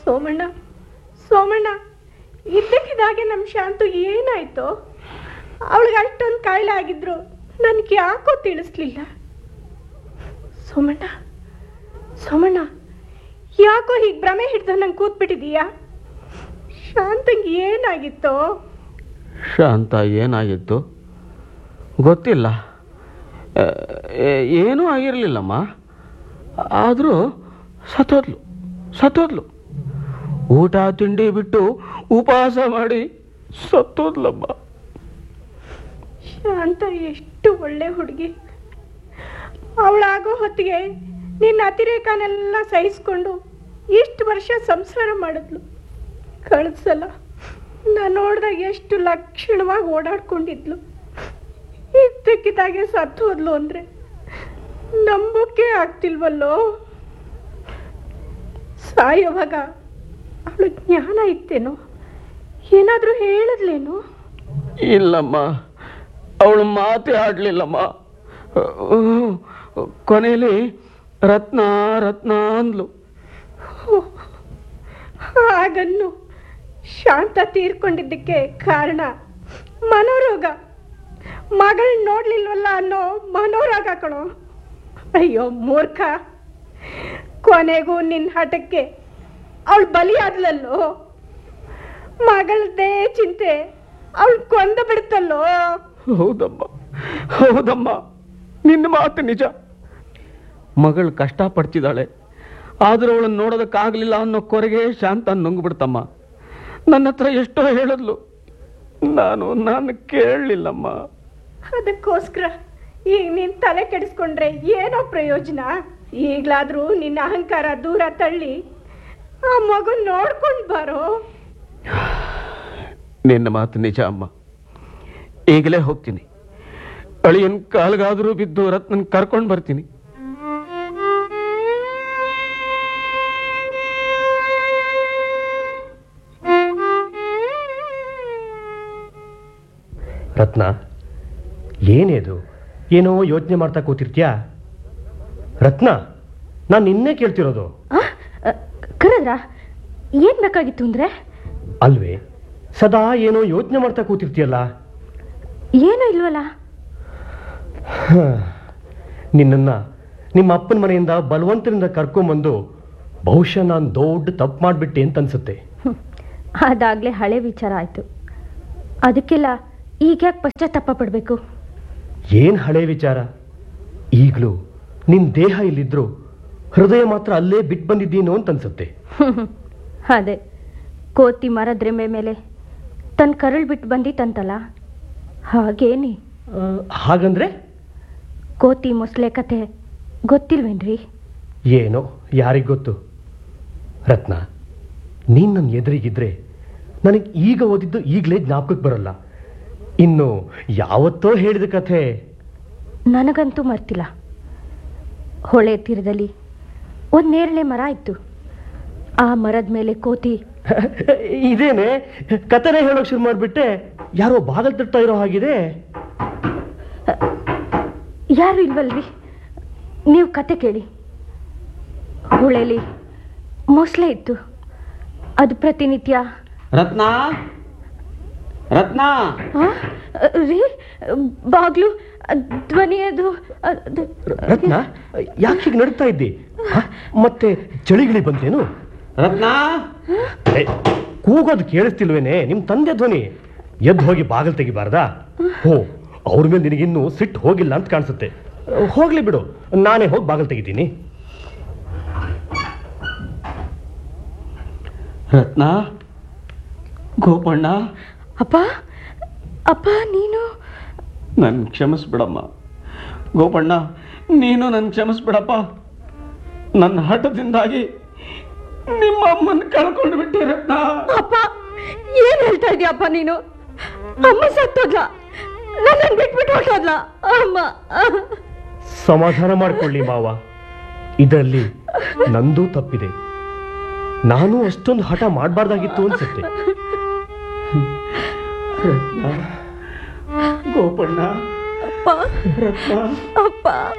ಸೋಮಣ್ಣ ಸೋಮಣ್ಣ ಇದ್ದಕ್ಕಿದ್ದಾಗೆ ನಮ್ಮ ಶಾಂತು ಏನಾಯ್ತು ಅವಳಿಗೆ ಅಷ್ಟೊಂದು ಕಾಯಿಲೆ ಆಗಿದ್ರು ನನಗೆ ಯಾಕೋ ತಿಳಿಸ್ಲಿಲ್ಲ ಸೋಮಣ್ಣ ಸೋಮಣ್ಣ ಯಾಕೋ ಹೀಗೆ ಭ್ರಮೆ ಹಿಡ್ದು ನಂಗೆ ಕೂತ್ಬಿಟ್ಟಿದೀಯಾ ಶಾಂತಂಗೆ ಏನಾಗಿತ್ತು ಶಾಂತ ಏನಾಗಿತ್ತು ಗೊತ್ತಿಲ್ಲ ಆ, ಏ- ಏನೂ ಆಗಿರಲಿಲ್ಲಮ್ಮ ಆದರೂ ಸತ್ತೋದ್ಲು ಸತ್ತೋದ್ಲು ಊಟ ತಿಂಡಿ ಬಿಟ್ಟು ಉಪವಾಸ ಮಾಡಿ ಸತ್ತೋದ್ಲಮ್ಮ ಶಾಂತ ಎಷ್ಟು ಒಳ್ಳೆ ಹುಡುಗಿ ಅವಳಾಗೋ ಹೊತ್ತಿಗೆ ನಿನ್ನ ಅತಿರೇಕನೆಲ್ಲ ಸಹಿಸ್ಕೊಂಡು ಇಷ್ಟು ವರ್ಷ ಸಂಸಾರ ಮಾಡಿದ್ಲು ಕಳಿಸಲ್ಲ ನಾನು ನೋಡಿದಾಗ ಎಷ್ಟು ಲಕ್ಷಣವಾಗಿ ಓಡಾಡ್ಕೊಂಡಿದ್ಲು ಇದ್ದಕ್ಕಿದ್ದಾಗೆ ಸತ್ತು ಹೋದ್ಲು ಅಂದರೆ ನಂಬೋಕೆ ಆಗ್ತಿಲ್ವಲ್ಲೋ ಸಾಯೋವಾಗ ಅವಳು ಜ್ಞಾನ ಇತ್ತೇನೋ ಏನಾದರೂ ಹೇಳಿದ್ಲೇನೋ ಇಲ್ಲಮ್ಮ ಅವಳು ಮಾತೇ ಆಡಲಿಲ್ಲಮ್ಮ ಕೊನೆಯಲ್ಲಿ ರತ್ನ ರತ್ನ ಅಂದ್ಲು ಹಾಗನ್ನು ಶಾಂತ ತೀರ್ಕೊಂಡಿದ್ದಕ್ಕೆ ಕಾರಣ ಮನೋರೋಗ ಮಗಳ್ ನೋಡ್ಲಿಲ್ವಲ್ಲ ಅನ್ನೋ ಮನೋರೋಗ ಕಣೋ ಅಯ್ಯೋ ಮೂರ್ಖ ಕೊನೆಗೂ ನಿನ್ನ ಹಠಕ್ಕೆ ಅವಳು ಬಲಿಯಾದ್ಲಲ್ಲೋ ಮಗಳದೇ ಚಿಂತೆ ಅವಳು ಕೊಂದು ಬಿಡ್ತಲ್ಲೋ ಹೌದಮ್ಮ ಹೌದಮ್ಮ ನಿನ್ನ ಮಾತು ನಿಜ ಮಗಳು ಕಷ್ಟಪಡ್ತಿದ್ದಾಳೆ ಆದರೂ ಅವಳನ್ನು ನೋಡೋದಕ್ಕಾಗಲಿಲ್ಲ ಅನ್ನೋ ಕೊರೆಗೆ ಶಾಂತ ನುಂಗ್ಬಿಡ್ತಮ್ಮ ನನ್ನ ಹತ್ರ ಎಷ್ಟೋ ಹೇಳಿದ್ಲು ನಾನು ನಾನು ಕೇಳಲಿಲ್ಲಮ್ಮ ಅದಕ್ಕೋಸ್ಕರ ಈಗ ನೀನ್ ತಲೆ ಕೆಡಿಸ್ಕೊಂಡ್ರೆ ಏನೋ ಪ್ರಯೋಜನ ಈಗ್ಲಾದ್ರೂ ನಿನ್ನ ಅಹಂಕಾರ ದೂರ ತಳ್ಳಿ ಆ ಮಗು ನೋಡ್ಕೊಂಡ್ ಬಾರೋ ನಿನ್ನ ಮಾತು ನಿಜ ಅಮ್ಮ ಈಗಲೇ ಹೋಗ್ತೀನಿ ಅಳಿಯನ್ ಕಾಲ್ಗಾದರೂ ಬಿದ್ದು ರತ್ನನ್ ಕರ್ಕೊಂಡು ಬರ್ತೀನಿ ರತ್ನ ಏನೇದು ಏನೋ ಯೋಚನೆ ಮಾಡ್ತಾ ಕೂತಿರ್ತೀಯಾ ರತ್ನ ನಾನು ನಿನ್ನೆ ಕೇಳ್ತಿರೋದು ಕರೆದ್ರ ಏನ್ ಬೇಕಾಗಿತ್ತು ಅಂದ್ರೆ ಅಲ್ವೇ ಸದಾ ಏನೋ ಯೋಚನೆ ಮಾಡ್ತಾ ಕೂತಿರ್ತೀಯಲ್ಲ ಏನೂ ಇಲ್ವಲ್ಲ ನಿನ್ನನ್ನ ನಿಮ್ಮ ಅಪ್ಪನ ಮನೆಯಿಂದ ಬಲವಂತರಿಂದ ಕರ್ಕೊಂಬಂದು ಬಹುಶಃ ನಾನು ದೊಡ್ಡ ತಪ್ಪು ಮಾಡಿಬಿಟ್ಟೆ ಅಂತ ಅನ್ಸುತ್ತೆ ಅದಾಗ್ಲೇ ಹಳೆ ವಿಚಾರ ಆಯ್ತು ಅದಕ್ಕೆಲ್ಲ ಈಗ ಯಾಕೆ ಪಶ್ಚಾತ್ತಾಪ ಪಡ್ಬೇಕು ಏನು ಹಳೆ ವಿಚಾರ ಈಗಲೂ ನಿನ್ನ ದೇಹ ಇಲ್ಲಿದ್ರು ಹೃದಯ ಮಾತ್ರ ಅಲ್ಲೇ ಬಿಟ್ಟು ಬಂದಿದ್ದೀನೋ ಅಂತ ಅನ್ಸುತ್ತೆ ಅದೇ ಕೋತಿ ಮರದ ರೆಂಬೆ ಮೇಲೆ ತನ್ನ ಕರಳು ಬಿಟ್ಟು ಬಂದಿತ್ತಂತಲ್ಲ ಹಾಗೇನಿ ಆ, ಹಾಗಂದ್ರೆ ಕೋತಿ ಮೊಸಳೆ ಕತೆ ಗೊತ್ತಿಲ್ವೇನ್ರಿ ಏನೋ ಯಾರಿಗೆ ಗೊತ್ತು ರತ್ನ ನೀನು ನನ್ನ ಎದುರಿಗಿದ್ರೆ ನನಗೆ ಈಗ ಓದಿದ್ದು ಈಗಲೇ ಜ್ಞಾಪಕಕ್ಕೆ ಬರಲ್ಲ ಇನ್ನು ಯಾವತ್ತೋ ಹೇಳಿದ ಕಥೆ ನನಗಂತೂ ಮರ್ತಿಲ್ಲ ಹೊಳೆ ತೀರದಲ್ಲಿ ಒಂದು ನೇರಳೆ ಮರ ಇತ್ತು ಆ ಮರದ ಮೇಲೆ ಕೋತಿ ಇದೇನೆ ಕಥೆನೇ ಹೇಳೋಕೆ ಶುರು ಮಾಡಿಬಿಟ್ಟೆ ಯಾರೋ ಬಾಗಲ್ ತಟ್ತಾ ಇರೋ ಹಾಗಿದೆ ಯಾರು ಇಲ್ವಲ್ರಿ ನೀವು ಕತೆ ಕೇಳಿ ಹೊಳೆಲಿ ಮೊಸಳೆ ಇತ್ತು ಅದು ಪ್ರತಿನಿತ್ಯ ರತ್ನ ರತ್ನ ಆ, ರೀ ಬಾಗ್ಲು ಧ್ವನಿ ಅದು ಅದು ರತ್ನ ಯಾಕೆ ಹೀಗೆ ನಡ್ತಾ ಇದ್ದಿ ಹ? ಮತ್ತೆ ಚಳಿಗಿಳಿ ಬಂತೇನು ರತ್ನ ಏ, ಕೂಗೋದು ಕೇಳಿಸ್ತಿಲ್ವೇನೆ ನಿಮ್ಮ ತಂದೆ ಧ್ವನಿ ಎದ್ದು ಹೋಗಿ ಬಾಗಿಲು ತೆಗಿಬಾರ್ದಾ ಹೋ ಅವ್ರ ಮೇಲೆ ನಿನಗಿನ್ನೂ ಸಿಟ್ಟು ಹೋಗಿಲ್ಲ ಅಂತ ಕಾಣಿಸುತ್ತೆ ಹೋಗ್ಲಿ ಬಿಡು ನಾನೇ ಹೋಗಿ ಬಾಗಿಲು ತೆಗಿತೀನಿ ರತ್ನ ಗೋಪಣ್ಣ ಅಪ್ಪ ಅಪ್ಪ ನೀನು ನನ್ ಕ್ಷಮಿಸ್ಬಿಡಮ್ಮ ಗೋಪಣ್ಣ ನೀನು ನನ್ ಕ್ಷಮಿಸ್ಬಿಡಪ್ಪ ನನ್ನ ಹಠದಿಂದಾಗಿ ನಿಮ್ಮ ಅಮ್ಮನ ಕಳ್ಕೊಂಡು ಬಿಟ್ಟೆ ರತ್ನ ಅಪ್ಪ ಏನ್ ಹೇಳ್ತಾ ಇದೀಯಪ್ಪ ನೀನು ಅಮ್ಮ ಸತ್ತೋದ್ಲ ನನ್ನನ್ನು ಬಿಟ್ಬಿಟ್ಟು ಹೊಟ್ಟೋದ್ಲ ಅಮ್ಮ ಸಮಾಧಾನ ಮಾಡ್ಕೊಳ್ಳಿ ಮಾವ ಇದರಲ್ಲಿ ನಂದೂ ತಪ್ಪಿದೆ ನಾನು ಅಷ್ಟೊಂದು ಹಠ ಮಾಡಬಾರ್ದಾಗಿತ್ತು ಅನ್ಸುತ್ತೆ ಗೋಪಣ್ಣ ಅಪ್ಪ ರತ್ನ ಅಪ್ಪ